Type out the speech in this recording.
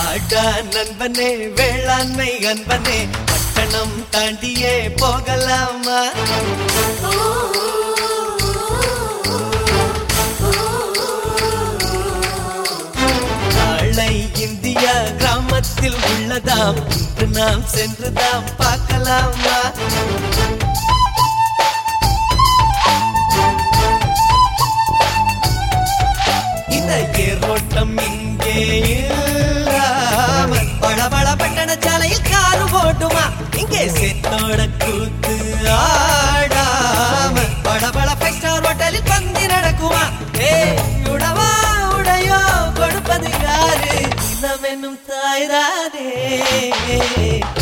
வாடா நண்பனே வேளாண்மை அன்பனே பட்டணம் தாண்டியே போகலாமா நாளை இந்தியா கிராமத்தில் உள்ளதாம் இன்று நாம் சென்றுதாம் பார்க்கலாமா இந்த ஏரோட்டம் இங்கே இல்லாமல் பளபள பட்டண சாலையில் காரு ஓட்டுமா இங்கே செத்தோட கூத்து ஆடாம பளபள ஃபைவ் ஸ்டார் ஹோட்டலில் பந்தி நடக்குமா ஏ உடவா உடையோ கொடுப்பது யாரு இளம் என்னும் தாய்தானே